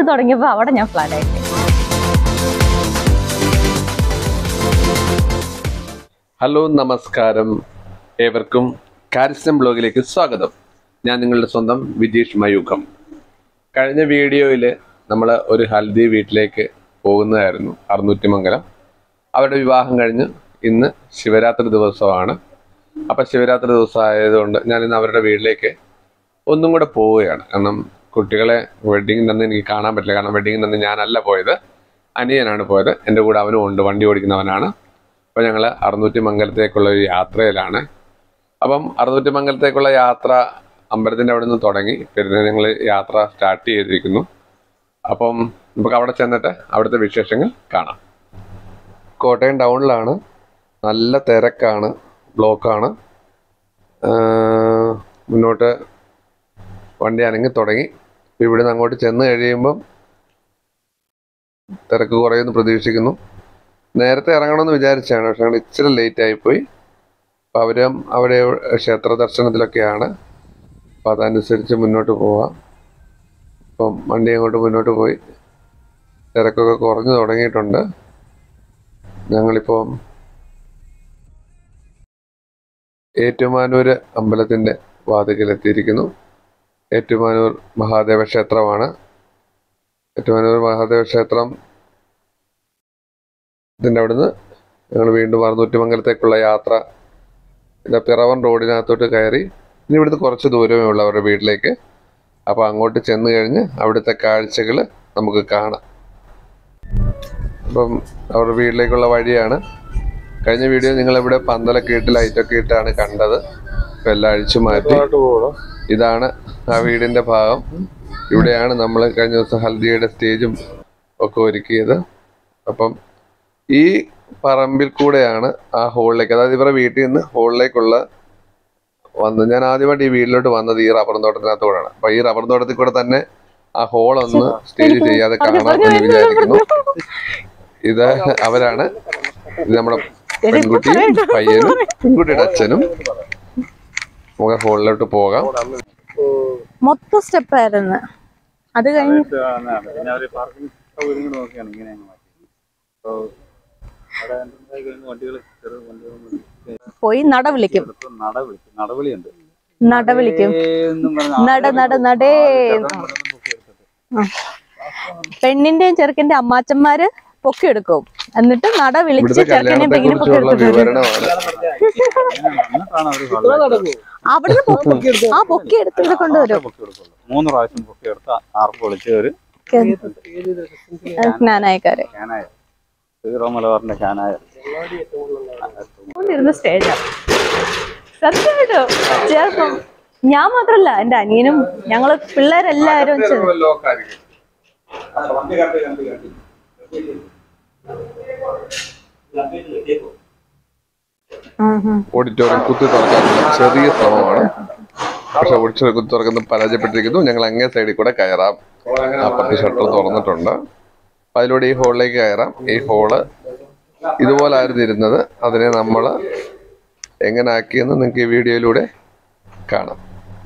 പറഞ്ഞ് തുടങ്ങിയപ്പോ അവിടെ ഞാൻ ഫ്ലാറ്റ് ആയി ഹലോ നമസ്കാരം ഏവർക്കും കാരിസം ബ്ലോഗിലേക്ക് സ്വാഗതം ഞാൻ നിങ്ങളുടെ സ്വന്തം വിജീഷ് മയൂഖം കഴിഞ്ഞ വീഡിയോയിൽ നമ്മൾ ഒരു ഹൽദി വീട്ടിലേക്ക് പോകുന്നതായിരുന്നു അറുന്നൂറ്റിമംഗലം അവരുടെ വിവാഹം കഴിഞ്ഞ് ഇന്ന് ശിവരാത്രി ദിവസമാണ് അപ്പം ശിവരാത്രി ദിവസം ആയതുകൊണ്ട് ഞാൻ ഇന്ന് അവരുടെ വീട്ടിലേക്ക് ഒന്നും കൂടെ പോവുകയാണ് കാരണം കുട്ടികളെ വെഡ്ഡിങ്ങിൻ്റെ അന്ന് എനിക്ക് കാണാൻ പറ്റില്ല കാരണം വെഡ്ഡിങ്ങിൻ്റെ അന്ന് ഞാനല്ല പോയത് അനിയനാണ് പോയത് എൻ്റെ കൂടെ അവനും ഉണ്ട് വണ്ടി ഓടിക്കുന്നവനാണ് അപ്പോൾ ഞങ്ങൾ അറുന്നൂറ്റി മംഗലത്തേക്കുള്ള ഒരു യാത്രയിലാണ് അപ്പം അറുന്നൂറ്റി മംഗലത്തേക്കുള്ള യാത്ര അമ്പലത്തിൻ്റെ അവിടെ നിന്ന് തുടങ്ങി പിന്നെ ഞങ്ങൾ യാത്ര സ്റ്റാർട്ട് ചെയ്തിരിക്കുന്നു അപ്പം നമുക്ക് അവിടെ ചെന്നിട്ട് അവിടുത്തെ വിശേഷങ്ങൾ കാണാം കോട്ടയം ടൗണിലാണ് നല്ല തിരക്കാണ് ബ്ലോക്കാണ് മുന്നോട്ട് വണ്ടി അനങ്ങി തുടങ്ങി ഇപ്പം ഇവിടുന്ന് അങ്ങോട്ട് ചെന്ന് കഴിയുമ്പം തിരക്ക് കുറയുമെന്ന് പ്രതീക്ഷിക്കുന്നു നേരത്തെ ഇറങ്ങണമെന്ന് വിചാരിച്ചാണ് പക്ഷെ ഞങ്ങൾ ഇച്ചിരി ലേറ്റ് ആയിപ്പോയി അപ്പം അവരും അവിടെ ക്ഷേത്ര ദർശനത്തിലൊക്കെയാണ് അപ്പം അതനുസരിച്ച് മുന്നോട്ട് പോവാം അപ്പം വണ്ടി അങ്ങോട്ട് മുന്നോട്ട് പോയി തിരക്കൊക്കെ കുറഞ്ഞു തുടങ്ങിയിട്ടുണ്ട് ഞങ്ങളിപ്പോൾ ഏറ്റുമാനൂർ അമ്പലത്തിൻ്റെ വാതിക്കലെത്തിയിരിക്കുന്നു ഏറ്റുമാനൂർ മഹാദേവ ക്ഷേത്രമാണ് ഏറ്റുമാനൂർ മഹാദേവ ക്ഷേത്രം ഇതിൻ്റെ അവിടുന്ന് ഞങ്ങൾ വീണ്ടും അറുന്നൂറ്റിമംഗലത്തേക്കുള്ള യാത്ര ഇതാ പിറവൻ റോഡിനകത്തോട്ട് കയറി ഇനി ഇവിടുന്ന് കുറച്ച് ദൂരമേ ഉള്ളൂ അവരുടെ വീട്ടിലേക്ക് അപ്പോൾ അങ്ങോട്ട് ചെന്ന് കഴിഞ്ഞ് അവിടുത്തെ കാഴ്ചകൾ നമുക്ക് കാണാം അപ്പം അവരുടെ വീട്ടിലേക്കുള്ള വഴിയാണ് കഴിഞ്ഞ വീഡിയോ നിങ്ങളിവിടെ പന്തലൊക്കെ ഇട്ട് ലൈറ്റൊക്കെ ഇട്ടാണ് കണ്ടത് ഇപ്പം എല്ലാം അഴിച്ചു മാറ്റി ഇതാണ് ആ വീടിൻ്റെ ഭാഗം ഇവിടെയാണ് നമ്മൾ കഴിഞ്ഞ ദിവസം ഹൽദിയുടെ സ്റ്റേജും ഒക്കെ ഒരുക്കിയത് അപ്പം ഈ പറമ്പിൽ കൂടെയാണ് ആ ഹോളിലേക്ക് അതായത് ഇവരുടെ വീട്ടിൽ നിന്ന് ഹോളിലേക്കുള്ള വന്നത് ഞാൻ ആദ്യമായിട്ട് ഈ വീട്ടിലോട്ട് വന്നത് ഈ റബ്ബർ തോട്ടത്തിനകത്തൂടെയാണ് അപ്പൊ ഈ റബ്ബർ തോട്ടത്തിൽ കൂടെ തന്നെ ആ ഹോൾ ഒന്ന് സ്റ്റേജ് ചെയ്യാതെ കാണാം എന്ന് വിചാരിക്കുന്നു ഇത് അവരാണ് ഇത് നമ്മുടെ പെൺകുട്ടിയും പയ്യനും പെൺകുട്ടിയുടെ അച്ഛനും നമുക്ക് ഹോളിലോട്ട് പോകാം മൊത്തം സ്റ്റെപ്പ് ആയിരുന്നു അത് കഴിഞ്ഞ് പിന്നെ അവര് പാർക്കിംഗ് സൗകര്യം കൂടെ നോക്കിയാണ് ഇങ്ങനെ അങ്ങ് മാറ്റി അപ്പോൾ അവിടെ entrance ആയി കഴിയുമ്പോൾ വണ്ടികൾ ചെറു വണ്ടികളൊന്നും പോയി നട വിളിക്കും എടുത്ത് നട വിളിക്കും നടവിളിയുണ്ട് നട വിളിക്കും എന്നും പറഞ്ഞ് നട നട നടേ ആ. പെണ്ണിന്റെയും ചെറുക്കന്റെ അമ്മാച്ചന്മാര് പൊക്കിയെടുക്കും എന്നിട്ട് നട വിളിച്ച് ഇവിടുത്തെ ചെറുക്കനെയും കല്യാണത്തെ പെണ്ണിനെയും കുറിച്ചുള്ള പൊക്കിയെടുക്കും വിവരണമാണ് എന്നിട്ടാണ് അവര് അവിടുന്ന് പൊക്കി- ആ പൊക്കി എടുത്ത് ഇവിടെ കൊണ്ടുവരും പൊക്കി എടുക്കുള്ളൂ മൂന്ന് പ്രാവശ്യം പൊക്കി എടുത്ത് ആർപ്പ് വിളിച്ച് ഒരു ജ്ഞാനായക്കാര് ക്യാനായ സീറോ മലബാറിന്റെ ക്യാനായ കൊണ്ടിരുന്ന സ്റ്റേജാ സത്യമായിട്ടും ചേർക്കും ഞാൻ മാത്രല്ല എന്റെ അനിയനും ഞങ്ങള് പിള്ളേരെല്ലാരും ചേർന്ന് ലോക്കായിരിക്കും ഉം ഉം. ഓഡിറ്റോറിയം കുത്തി തുറക്കാനുള്ള ചെറിയ ശ്രമമാണ് പക്ഷെ ഓഡിറ്റോറിയം കുത്തി തുറക്കുന്നത് പരാജയപ്പെട്ടിരിക്കുന്നു ഞങ്ങൾ അങ്ങേ സൈഡിൽ കൂടെ കയറാം അപ്പുറത്ത് ഷട്ടർ തുറന്നിട്ടുണ്ട് അപ്പൊ അതിലൂടെ ഈ ഹോളിലേക്ക് കയറാം ഈ ഹോള് ഇതുപോലായിരുന്നു ഇരുന്നത് അതിനെ നമ്മൾ എങ്ങനെ ആക്കിയെന്ന് നിങ്ങൾക്ക് ഈ വീഡിയോയിലൂടെ കാണാം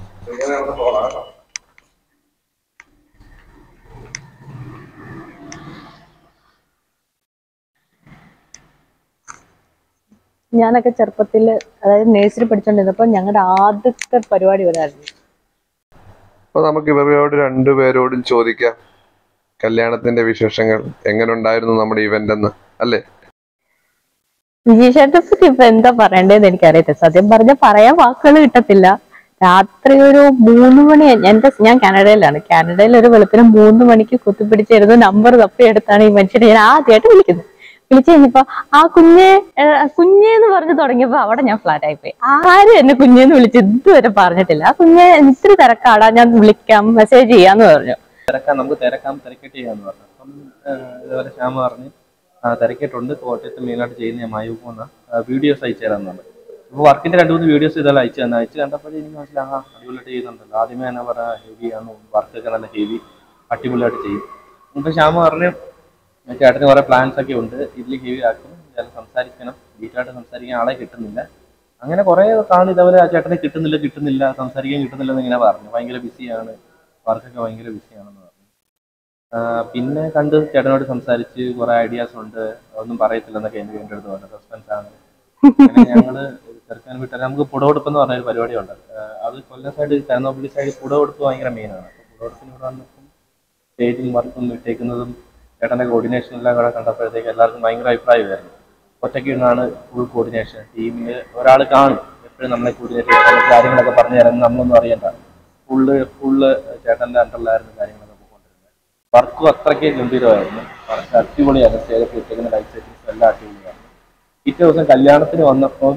ഞാനൊക്കെ ചെറുപ്പത്തില് അതായത് നേഴ്സറി പഠിച്ചോണ്ടിരുന്നപ്പോ ഞങ്ങളുടെ ആദ്യത്തെ പരിപാടി വരായിരുന്നു അപ്പൊ നമുക്ക് ഇവരോട് രണ്ടുപേരോടും ചോദിക്കാം കല്യാണത്തിന്റെ വിശേഷങ്ങൾ എങ്ങനെ ഉണ്ടായിരുന്നു നമ്മുടെ ഇവന്റ് എന്ന് അല്ലേ വിജയശേട്ടനെ പറ്റി ഇപ്പൊ എന്താ പറയണ്ടേന്ന് എനിക്കറിയത്തില്ല സത്യം പറഞ്ഞ പറയാൻ വാക്കുകൾ കിട്ടത്തില്ല രാത്രി ഒരു മൂന്ന് മണി എന്റെ ഞാൻ കാനഡയിലാണ് കാനഡയിൽ ഒരു വെളുപ്പിന് മൂന്ന് മണിക്ക് കുത്തിപ്പിടിച്ചിരുന്നു നമ്പർ തപ്പിയെടുത്താണ് ഈ മനുഷ്യനെ ഞാൻ ആദ്യമായിട്ട് വിളിക്കുന്നത് വിളിച്ചു കഴിഞ്ഞപ്പോ ആ കുഞ്ഞെ ഏഹ്, കുഞ്ഞേന്ന് പറഞ്ഞു തുടങ്ങിയപ്പോ അവിടെ ഞാൻ ഫ്ലാറ്റ് ആയിപ്പോയി ആരും എന്നെ കുഞ്ഞേന്ന് വിളിച്ച് ഇതുവരെ പറഞ്ഞിട്ടില്ല ആ കുഞ്ഞെ ഇത്തിരി തിരക്കാടാ ഞാൻ വിളിക്കാം മെസ്സേജ് ചെയ്യാന്ന് പറഞ്ഞു തിരക്കാം നമുക്ക് തിരക്കാം തിരക്കിട്ട് ചെയ്യാന്ന് പറഞ്ഞു അപ്പം ആ, ഇതുപോലെ ശ്യാമ പറഞ്ഞ് ആ, തിരക്കിയിട്ടുണ്ട് കോട്ടയത്ത് മെയിനായിട്ട് ചെയ്യുന്ന ഞാൻ മായു പോകുന്ന വീഡിയോസ് അയച്ചു തരാമെന്ന് പറഞ്ഞു അപ്പോൾ വർക്കിന്റെ രണ്ട് മൂന്ന് വീഡിയോസ് ഇതെല്ലാം അയച്ചു തന്നെ അയച്ചു കണ്ടപ്പോൾ എനിക്ക് മനസ്സിലായി ആ അടിപൊളിയായിട്ട് ചെയ്യുന്നുണ്ടല്ലോ ആദ്യമേ തന്നെ പറയാം ഹെവി ആണ് വർക്കൊക്കെ നല്ല ഹെവി അടിപൊളിയായിട്ട് ചെയ്യും ഇപ്പം ശ്യാമ പറഞ്ഞു ചേട്ടന് കുറെ പ്ലാൻസ് ഒക്കെ ഉണ്ട് ഇതിൽ ഹെവി ആക്കും ഞാൻ സംസാരിക്കണം ഡീറ്റായിട്ട് സംസാരിക്കാൻ ആളെ കിട്ടുന്നില്ല അങ്ങനെ കുറെ കാണും ഇതേപോലെ ആ ചേട്ടനെ കിട്ടുന്നില്ല കിട്ടുന്നില്ല സംസാരിക്കാൻ കിട്ടുന്നില്ല എന്ന് ഇങ്ങനെ പറഞ്ഞു ഭയങ്കര ബിസിയാണ് വർക്കൊക്കെ ഭയങ്കര ബിസിയാണെന്ന് പറഞ്ഞു പിന്നെ കണ്ട് ചേട്ടനോട് സംസാരിച്ച് കുറെ ഐഡിയാസ് ഉണ്ട് ഒന്നും പറയത്തില്ലെന്നൊക്കെ എനിക്ക് എൻ്റെ അടുത്ത് പറഞ്ഞു സസ്പെൻസ് ആണ് അങ്ങനെ ഞങ്ങള് ചെറുക്കാൻ വിട്ടാൽ നമുക്ക് പുടവെടുപ്പ് എന്ന് പറഞ്ഞ ഒരു പരിപാടിയുണ്ട് ആ, അത് കൊല്ലം സൈഡ് കരുനാപ്പള്ളി സൈഡ് പുടവെടുപ്പ് ഭയങ്കര മെയിനാണ് അപ്പോൾ പുടവെടുപ്പിന് ഇവിടെ വന്നപ്പം സ്റ്റേജിങ് വർക്കും ഇട്ടേക്കുന്നതും ചേട്ടൻ്റെ കോർഡിനേഷൻ എല്ലാം കൂടെ കണ്ടപ്പോഴത്തേക്ക് എല്ലാവർക്കും ഭയങ്കര അഭിപ്രായമായിരുന്നു ഒറ്റയ്ക്ക് നിന്നാണ് ഫുൾ കോർഡിനേഷൻ ടീമിൽ ഒരാൾ കാണും എപ്പോഴും നമ്മളെ കോർഡിനേറ്റ് ചെയ്യാൻ കാര്യങ്ങളൊക്കെ പറഞ്ഞു തരാൻ നമ്മളൊന്നും അറിയണ്ട ഫുള്ള് ഫുള്ള് ചേട്ടൻ്റെ അണ്ടറിലായിരുന്നു കാര്യങ്ങളൊക്കെ പോയിക്കൊണ്ടിരുന്നത് വർക്കും അത്രയ്ക്ക് ഗംഭീരമായിരുന്നു വർക്ക് അടിപൊളിയായിരുന്നു സ്റ്റേജൊക്കെ ഇട്ടേക്കുന്ന ലൈറ്റ് സെറ്റിങ്സ് എല്ലാം അടിപൊളിയായിരുന്നു പിറ്റേ ദിവസം കല്യാണത്തിന് വന്നപ്പോൾ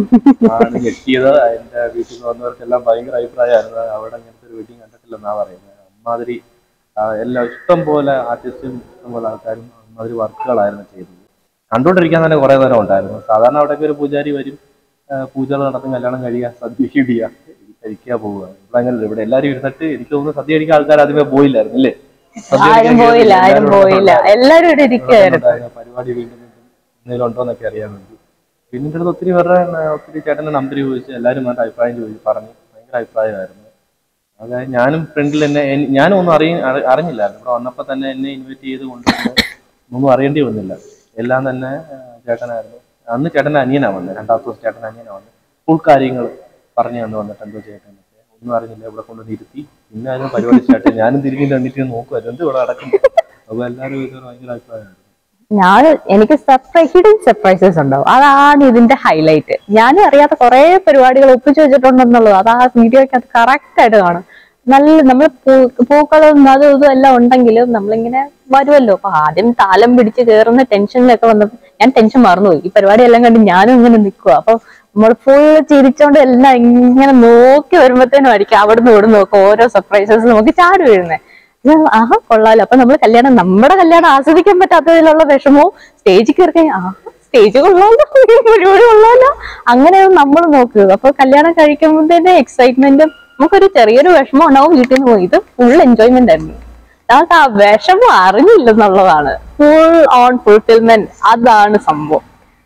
ആണ് ഞെട്ടിയത് എൻ്റെ വീട്ടിൽ നിന്ന് വന്നവർക്കെല്ലാം ഭയങ്കര അഭിപ്രായമായിരുന്നു അവിടെ അങ്ങനത്തെ ഒരു വെഡിങ് കണ്ടിട്ടില്ലെന്നാ പറയുന്നത് അമ്മാതിരി ആ, എല്ലാം ഇഷ്ടം പോലെ ആർട്ടിസ്റ്റും ഇഷ്ടം പോലെ ആൾക്കാരും അമ്മാതിരി വർക്കുകളായിരുന്നു ചെയ്തത് കണ്ടുകൊണ്ടിരിക്കാൻ തന്നെ കുറേ നേരം ഉണ്ടായിരുന്നു സാധാരണ അവിടെയൊക്കെ ഒരു പൂജാരി വരും ആ, പൂജകൾ നടത്തും കല്യാണം കഴിയുക സദ്യ ഇടിയ കഴിക്കുക പോവുക ഇവിടെ അങ്ങനെയല്ല ഇവിടെ എല്ലാവരും ഇരുന്നിട്ട് എനിക്ക് തോന്നുന്നു സദ്യ കഴിക്കാൻ ആൾക്കാർ ആദ്യമേ പോയില്ലായിരുന്നു അല്ലേ സദ്യ ആരും കഴിക്കാൻ പോയില്ല കേറിയില്ല. ആരും എല്ലാവരും പോയില്ല ഇവിടെ എല്ലാരും ഇവിടെ ഇരിക്കുവായിരുന്നു ഉണ്ടായിരുന്നു. പരിപാടി വീണ്ടും വീണ്ടും എന്തെങ്കിലും ഉണ്ടോ എന്നൊക്കെ അറിയാൻ വേണ്ടി പിന്നെ എൻ്റെ അടുത്ത് ഒത്തിരി പേരുടെ ആ, ഒത്തിരി ചേട്ടൻ്റെ നമ്പർ ചോദിച്ചു എല്ലാവരും അവരുടെ അഭിപ്രായം ചോദിച്ചു പറഞ്ഞു ഭയങ്കര അഭിപ്രായമായിരുന്നു അതായത് ഞാനും ഫ്രണ്ടിൽ എന്നെ എൻ- ഞാനും ഒന്നും അറിയ അറി- അറിഞ്ഞില്ലായിരുന്നു ഇവിടെ വന്നപ്പോൾ തന്നെ എന്നെ ഇൻവൈറ്റ് ചെയ്ത് കൊണ്ടുവന്ന് ഒന്നും അറിയേണ്ടി വന്നില്ല എല്ലാം തന്നെ ആ, ചേട്ടനായിരുന്നു അന്ന് ചേട്ടൻ്റെ അനിയനാണ് വന്നത് രണ്ടാമത്തെ ദിവസം ചേട്ടൻ്റെ അനിയനാണ് വന്നത് ഫുൾ കാര്യങ്ങൾ പറഞ്ഞു തന്നു വന്നിട്ട് എന്തോ ചേട്ടനൊക്കെ ഒന്നും അറിഞ്ഞില്ല ഇവിടെ കൊണ്ട് ഇരുത്തി പിന്നെ ആയിരുന്നു പരിപാടി സ്റ്റാർട്ട് ചെയ്തു ഞാനും തിരിഞ്ഞു കണ്ടിട്ട് നോക്കുമായിരുന്നു എന്ത് ഇവിടെ നടക്കുന്നു അപ്പോൾ എല്ലാവരും ഇത് ഭയങ്കര അഭിപ്രായമായിരുന്നു ഞാൻ എനിക്ക് സർപ്രൈസ് ഹിഡൻ സർപ്രൈസസ് ഉണ്ടാവും അതാണ് ഇതിന്റെ ഹൈലൈറ്റ് ഞാനും അറിയാത്ത കുറെ പരിപാടികൾ ഒപ്പിച്ചു വെച്ചിട്ടുണ്ടെന്നുള്ളത് അത് ആ വീഡിയോയ്ക്ക് അത് കറക്റ്റ് ആയിട്ട് കാണും നല്ല നമ്മൾ പൂക്കളും അതും ഇതും എല്ലാം ഉണ്ടെങ്കിലും നമ്മളിങ്ങനെ വരുമല്ലോ അപ്പൊ ആദ്യം താലം പിടിച്ച് കയറുന്ന ടെൻഷനിലൊക്കെ വന്നപ്പോ ഞാൻ ടെൻഷൻ മറന്നുപോയി ഈ പരിപാടി എല്ലാം കണ്ട് ഞാനും ഇങ്ങനെ നിൽക്കുക അപ്പൊ നമ്മൾ ഫുൾ ചിരിച്ചോണ്ട് എല്ലാം ഇങ്ങനെ നോക്കി വരുമ്പോഴത്തേനും ആയിരിക്കും അവിടുന്ന് ഇവിടെ നോക്കും ഓരോ സർപ്രൈസസ് നമുക്ക് ചാടി വീഴുന്നേ ഞാൻ, ആഹാ കൊള്ളാലോ അപ്പൊ നമ്മൾ കല്യാണം നമ്മുടെ കല്യാണം ആസ്വദിക്കാൻ പറ്റാത്തതിലുള്ള വിഷമവും സ്റ്റേജിൽ കയറി കഴിഞ്ഞാൽ ആഹാ സ്റ്റേജ് കൊള്ളാലോ ഈ പരിപാടി കൊള്ളാലോ അങ്ങനെ നമ്മൾ നോക്കുക അപ്പൊ കല്യാണം കഴിക്കുമ്പോഴത്തേന് എക്സൈറ്റ്മെന്റും നമുക്കൊരു ചെറിയൊരു വിഷമം ഉണ്ടാവും വീട്ടിൽ നിന്ന് പോയി ഇത് ഫുൾ എൻജോയ്മെന്റ് ആയിരുന്നു നമുക്ക് ആ വിഷമം അറിഞ്ഞില്ലെന്നുള്ളതാണ് ഫുൾ ഓൺ ഫുൾഫിൽമെന്റ് അതാണ് സംഭവം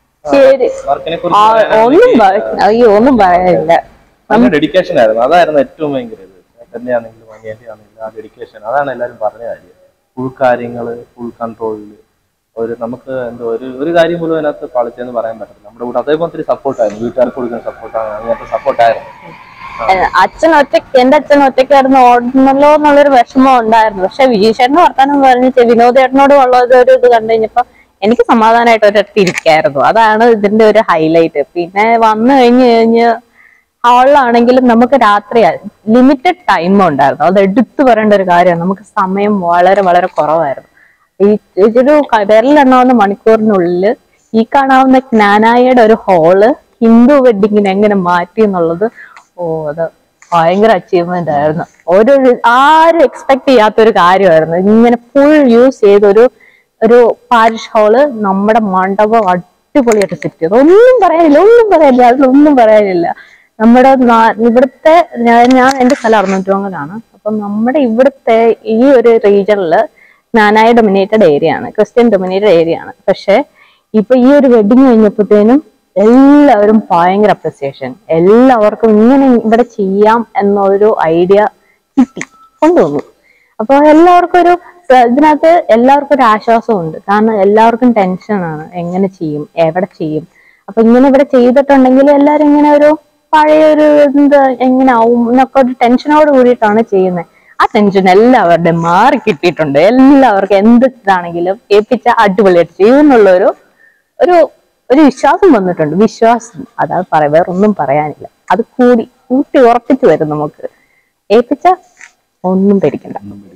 ശരി വർക്കിനെ ആ, കുറിച്ച് ഒന്നും പറ- അയ്യോ ഒന്നും പറയാനില്ല നല്ല ഡെഡിക്കേഷൻ ആയിരുന്നു അതായിരുന്നു ഏറ്റവും ഭയങ്കര ഇത് ചേട്ടന്റെ ആണെങ്കിലും അനിയന്റെ ആണെങ്കിലും ആ ഡെഡിക്കേഷൻ അതാണ് എല്ലാവരും പറഞ്ഞ കാര്യം ഫുൾ കാര്യങ്ങള് ഫുൾ കൺട്രോളിൽ ഒരു നമുക്ക് എന്തോ ഒരു ഒരു കാര്യം പോലും അതിനകത്ത് കളിച്ചെന്ന് പറയാൻ പറ്റില്ല നമ്മുടെ കൂടെ അതേപോലത്തെ സപ്പോർട്ടായിരുന്നു വീട്ടുകാർക്ക് കൊടുക്കുന്ന സപ്പോർട്ടാണ് അങ്ങനത്തെ സപ്പോർട്ടായിരുന്നു ഏഹ് അച്ഛൻ ഒറ്റയ്ക്ക് എന്റെ അച്ഛൻ ഒറ്റയ്ക്കായിരുന്നു ഓടുന്നല്ലോ എന്നുള്ളൊരു വിഷമം ഉണ്ടായിരുന്നു പക്ഷെ വിജീഷേട്ടന് വർത്താനം പറഞ്ഞ് ചെ- വിനോദേട്ടനോട് ഉള്ളത് ഒരു ഇത് കണ്ടു കഴിഞ്ഞപ്പോ എനിക്ക് സമാധാനമായിട്ട് ഒരിടത്ത് ഇരിക്കായിരുന്നു അതാണ് ഇതിന്റെ ഒരു ഹൈലൈറ്റ് പിന്നെ വന്നു കഴിഞ്ഞ് കഴിഞ്ഞ് ഹാളിലാണെങ്കിലും നമുക്ക് രാത്രി ലിമിറ്റഡ് ടൈം ഉണ്ടായിരുന്നു അത് എടുത്തു പറയേണ്ട ഒരു കാര്യമാണ് നമുക്ക് സമയം വളരെ വളരെ കുറവായിരുന്നു ഈ ഒരു ക- വിരലെണ്ണാവുന്ന മണിക്കൂറിനുള്ളിൽ ഈ കാണാവുന്ന ജ്ഞാനായയുടെ ഒരു ഹോള് ഹിന്ദു വെഡിങ്ങിന് എങ്ങനെ മാറ്റി എന്നുള്ളത് ഓ അത് ഭയങ്കര അച്ചീവ്മെന്റ് ആയിരുന്നു ഒരു ആരും എക്സ്പെക്ട് ചെയ്യാത്ത ഒരു കാര്യമായിരുന്നു ഇങ്ങനെ ഫുൾ യൂസ് ചെയ്തൊരു ഒരു പാരിഷ് ഹോള് നമ്മുടെ മണ്ഡപം അടിപൊളിയായിട്ട് സെറ്റ് ചെയ്തു ഒന്നും പറയാനില്ല ഒന്നും പറയാനില്ല അതിലൊന്നും പറയാനില്ല നമ്മുടെ നാ- ഇവിടുത്തെ ഞാൻ ഞാൻ എന്റെ സ്ഥലം അറുന്നൂറ്റുമംഗലാണ് അപ്പം നമ്മുടെ ഇവിടുത്തെ ഈ ഒരു റീജിയനില് ജ്ഞാനായ ഡൊമിനേറ്റഡ് ഏരിയ ആണ് ക്രിസ്ത്യൻ ഡൊമിനേറ്റഡ് ഏരിയ ആണ് പക്ഷെ ഇപ്പൊ ഈ ഒരു വെഡിങ് കഴിഞ്ഞപ്പോഴത്തേനും എല്ലാവരും ഭയങ്കര അപ്രിസിയേഷൻ എല്ലാവർക്കും ഇങ്ങനെ ഇവിടെ ചെയ്യാം എന്നൊരു ഐഡിയ കിട്ടി കൊണ്ടുവന്നു അപ്പൊ എല്ലാവർക്കും ഒരു സ- ഇതിനകത്ത് എല്ലാവർക്കും ഒരു ആശ്വാസമുണ്ട് കാരണം എല്ലാവർക്കും ടെൻഷനാണ് എങ്ങനെ ചെയ്യും എവിടെ ചെയ്യും അപ്പൊ ഇങ്ങനെ ഇവിടെ ചെയ്തിട്ടുണ്ടെങ്കിൽ എല്ലാരും ഇങ്ങനെ ഒരു പഴയ ഒരു എന്ത് എങ്ങനെ ആവും എന്നൊക്കെ ഒരു ടെൻഷനോട് കൂടിയിട്ടാണ് ചെയ്യുന്നത് ആ ടെൻഷൻ എല്ലാവരുടെയും മാറി കിട്ടിയിട്ടുണ്ട് എല്ലാവർക്കും എന്ത് ഇതാണെങ്കിലും ഏൽപ്പിച്ച അടിപൊളിയായിട്ട് ചെയ്യും എന്നുള്ള ഒരു ഒരു ഒരു വിശ്വാസം വന്നിട്ടുണ്ട് വിശ്വാസം അതാ പറയാ വേറെ ഒന്നും പറയാനില്ല അത് കൂടി കൂട്ടി ഉറപ്പിച്ചു തരും നമുക്ക് ഏൽപ്പിച്ച ഒന്നും പേടിക്കണ്ട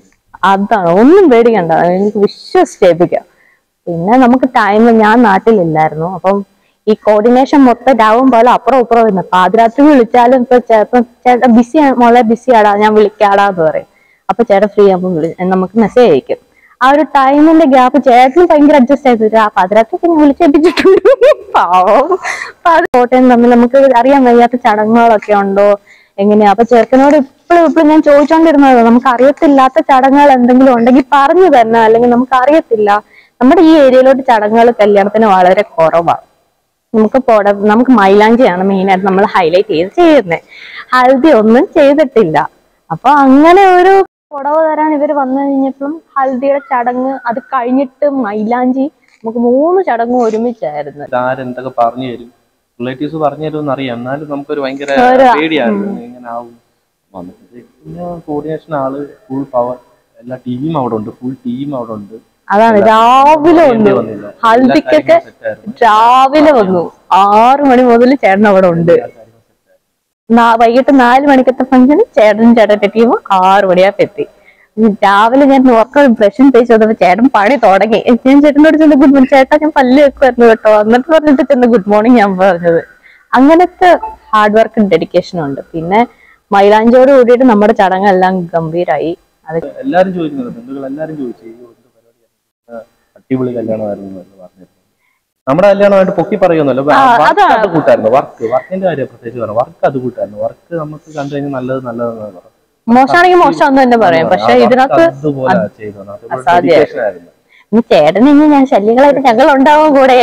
അതാണ് ഒന്നും പേടിക്കണ്ട എനിക്ക് വിശ്വസിച്ച് ഏൽപ്പിക്കാം പിന്നെ നമുക്ക് ടൈം ഞാൻ നാട്ടിലില്ലായിരുന്നു അപ്പം ഈ കോർഡിനേഷൻ മൊത്തം രാവും പോലെ അപ്പുറം ഇപ്പുറം വരുന്നത് പാതിരാത്രി വിളിച്ചാലും ഇപ്പൊ ചേട്ടൻ ചേട്ടൻ ബിസി മോളെ ബിസി ആടാ ഞാൻ വിളിക്കാടാ എന്ന് പറയും അപ്പൊ ചേട്ടൻ ഫ്രീ ആകുമ്പോൾ വിളി നമുക്ക് മെസ്സേജ് അയക്കും ആ ഒരു ടൈമിന്റെ ഗ്യാപ്പ് ചേട്ടനും ഭയങ്കര അഡ്ജസ്റ്റ് ചെയ്തു ആ പാതിരാത്രിക്ക് ഞാൻ വിളിച്ചേപ്പിച്ചിട്ടുണ്ട് പാവം അത് കോട്ടയം തമ്മിൽ നമുക്ക് അറിയാൻ വയ്യാത്ത ചടങ്ങുകളൊക്കെ ഉണ്ടോ എങ്ങനെയാ അപ്പൊ ചെറുക്കനോട് ഇപ്പോഴും ഇപ്പോഴും ഞാൻ ചോദിച്ചോണ്ടിരുന്നത് നമുക്ക് അറിയത്തില്ലാത്ത ചടങ്ങുകൾ എന്തെങ്കിലും ഉണ്ടെങ്കിൽ പറഞ്ഞു തന്നെ അല്ലെങ്കിൽ നമുക്ക് അറിയത്തില്ല നമ്മുടെ ഈ ഏരിയയിലോട്ട് ചടങ്ങുകൾ കല്യാണത്തിന് വളരെ കുറവാണ് നമുക്ക് പോട നമുക്ക് മൈലാഞ്ചിയാണ് മെയിനായിട്ട് നമ്മൾ ഹൈലൈറ്റ് ചെയ്ത് ചെയ്യുന്നത് ഹൽദി ഒന്നും ചെയ്തിട്ടില്ല അപ്പൊ അങ്ങനെ ഒരു പുടവ തരാൻ ഇവര് വന്നു കഴിഞ്ഞപ്പോഴും ഹൽദിയുടെ ചടങ്ങ് അത് കഴിഞ്ഞിട്ട് മൈലാഞ്ചി നമുക്ക് മൂന്ന് ചടങ്ങും ഒരുമിച്ചായിരുന്നു ഇതാരെന്തൊക്കെ പറഞ്ഞു തരും റിലേറ്റീവ്സ് പറഞ്ഞു തരുമെന്ന് അറിയാം എന്നാലും നമുക്കൊരു ഭയങ്കര ഒരു- പേടിയായിരുന്നു ഇങ്ങനെ ആവും വന്നിട്ട് പിന്നെ കോർഡിനേഷൻ ആള് ഫുൾ പവർ എല്ലാ ടീം അവിടെ ഉണ്ട് ഫുൾ ടീം അവിടെ ഉണ്ട് അതാണ് രാവിലെ വന്നു വന്നില്ല. എല്ലാ ഹൽദിക്കൊക്കെ കാര്യങ്ങളും set ആയിരുന്നു. രാവിലെ വന്നു ആറു മണി മുതൽ ചേട്ടൻ അവിടെ ഉണ്ട് എല്ലാ കാര്യങ്ങളും set ആയിരുന്നു. നാ- വൈകിട്ട് നാല് മണിക്കത്തെ ഫംഗ്ഷന് ചേട്ടനും ചേട്ടൻ്റെ ടീം ആറു മണിയാകുമ്പോ എത്തി ഉം രാവിലെ ഞാൻ ഉറക്കം ബ്രഷും തേച്ച് വന്നപ്പോ ചേട്ടൻ പണി തുടങ്ങി ഞാൻ ചേട്ടനോട് ചെന്ന് ഗുഡ് മോർണിംഗ് ചേട്ടാ ഞാൻ പല്ല് വെക്കുമായിരുന്നു കേട്ടോ എന്നിട്ട് പറഞ്ഞിട്ട് ചെന്ന് ഗുഡ് മോർണിംഗ് ഞാൻ പറഞ്ഞത് അങ്ങനത്തെ ഹാർഡ് വർക്കും ഡെഡിക്കേഷനും ഉണ്ട് പിന്നെ മൈലാഞ്ചോട് കൂടിയിട്ട് നമ്മുടെ ചടങ്ങെല്ലാം ഗംഭീരായി അത് എല്ലാരും ചോദിക്കുന്നുണ്ട് ബന്ധുക്കൾ എല്ലാരും ചോദിച്ചു "അയ്യോ, എന്ത് പരിപാടിയായിരുന്നു? ആ, അടിപൊളി കല്യാണമായിരുന്നു എന്ന് പറഞ്ഞിരുന്നു നമ്മുടെ കല്യാണമായിട്ട് പൊക്കി പറയുന്നല്ലോ ആ, വർക്ക് അതാണ്. അത് കൂട്ടായിരുന്നു വർക്ക് വർക്കിന്റെ കാര്യം പ്രത്യേകിച്ച് പറഞ്ഞു വർക്ക് അത് കൂട്ടായിരുന്നു വർക്ക് നമുക്ക് കണ്ടു കഴിഞ്ഞാൽ നല്ലത് നല്ലതെന്ന് പറഞ്ഞു മോശമാണെങ്കിൽ മോശം എന്ന് തന്നെ പറയാം പക്ഷെ ഇതിനകത്ത് അതുപോലെ ചെയ്തു അസാധ്യമായിരുന്നു. ഡെഡിക്കേഷൻ ആയിരുന്നു ഇനി ചേട്ടൻ ഇനി ഞാൻ ശല്യങ്ങളായിട്ട് ഞങ്ങൾ ഉണ്ടാവും കൂടെ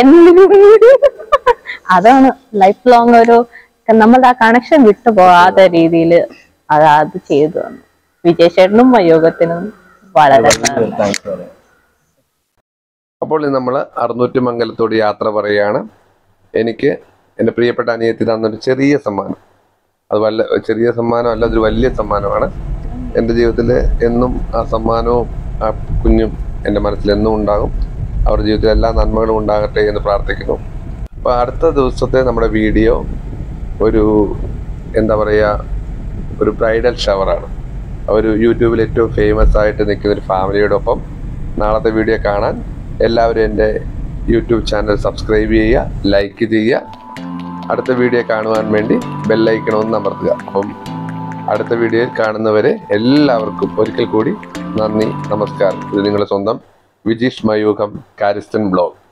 അതാണ് ലൈഫ് ലോങ് ഒരു നമ്മളുടെ ആ കണക്ഷൻ വിട്ടു പോകാത്ത രീതിയിൽ അത് അത് ചെയ്തു തന്നു വിജയചേട്ടനും യോഗത്തിനും വളരെ നന്ദി. താങ്ക്സ് പറയാം അപ്പോൾ നമ്മൾ അറുന്നൂറ്റി മംഗലത്തോട് യാത്ര പറയുകയാണ് എനിക്ക് എൻ്റെ പ്രിയപ്പെട്ട അനിയത്തി തന്നൊരു ചെറിയ സമ്മാനം അത് വല്ല ചെറിയ സമ്മാനം അല്ല അതൊരു വലിയ സമ്മാനമാണ് എൻ്റെ ജീവിതത്തിൽ എന്നും ആ സമ്മാനവും ആ കുഞ്ഞും എൻ്റെ മനസ്സിൽ എന്നും ഉണ്ടാകും അവരുടെ ജീവിതത്തിൽ എല്ലാ നന്മകളും ഉണ്ടാകട്ടെ എന്ന് പ്രാർത്ഥിക്കുന്നു അപ്പോൾ അടുത്ത ദിവസത്തെ നമ്മുടെ വീഡിയോ ഒരു എന്താ പറയുക ഒരു ബ്രൈഡൽ ഷവറാണ് ഒരു യൂട്യൂബിൽ ഏറ്റവും ഫേമസ് ആയിട്ട് നിൽക്കുന്ന ഒരു ഫാമിലിയോടൊപ്പം നാളത്തെ വീഡിയോ കാണാൻ എല്ലാവരും എൻ്റെ യൂട്യൂബ് ചാനൽ സബ്സ്ക്രൈബ് ചെയ്യുക ലൈക്ക് ചെയ്യുക അടുത്ത വീഡിയോ കാണുവാൻ വേണ്ടി ബെല്ലൈക്കണമെന്ന് അമർത്തുക അപ്പം അടുത്ത വീഡിയോയിൽ കാണുന്നവരെ എല്ലാവർക്കും ഒരിക്കൽ കൂടി നന്ദി നമസ്കാരം ഇത് നിങ്ങളുടെ സ്വന്തം വിജീഷ് മയൂഖം കാരിസ്റ്റൻ ബ്ലോഗ്